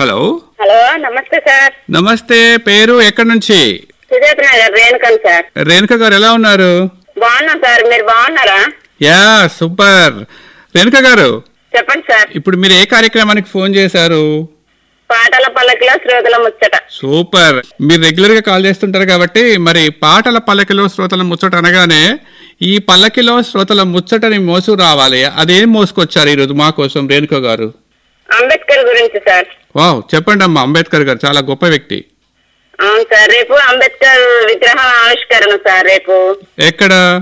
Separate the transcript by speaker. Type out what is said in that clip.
Speaker 1: hello
Speaker 2: hello నమస్తే sir
Speaker 1: నమస్తే పేరు ఎక్కడి నుంచి
Speaker 2: సుజాత నగర్ రేణుకన్ సార్
Speaker 1: రేణుక గారు ఎలా ఉన్నారు
Speaker 2: బాగున్నాం సార్ మీరు బాగున్నారా
Speaker 1: యా సూపర్ రేణుక గారు
Speaker 2: చెప్పండి సార్
Speaker 1: ఇప్పుడు మీరు ఏ కార్యక్రమానికి ఫోన్ చేశారు
Speaker 2: పాటల పల్లకిలో శ్రోతల ముచ్చట
Speaker 1: సూపర్ మీరు రెగ్యులర్ గా కాల్ చేస్తుంటారు కాబట్టి మరి పాటల పల్లకిలో శ్రోతల ముచ్చట అనగానే ఈ పల్లకిలో శ్రోతల ముచ్చటని మోసు రావాలి అదేం మోసుకొచ్చారు ఈరోజు మా కోసం రేణుక గారు
Speaker 2: అంబేద్కర్ గురించి సార్
Speaker 1: వావ్ చెప్పండి అమ్మా అంబేద్కర్ గారు చాలా గొప్ప వ్యక్తి
Speaker 2: అవును సార్ రేపు అంబేద్కర్ విగ్రహం ఆవిష్కరణ సార్ రేపు
Speaker 1: ఎక్కడ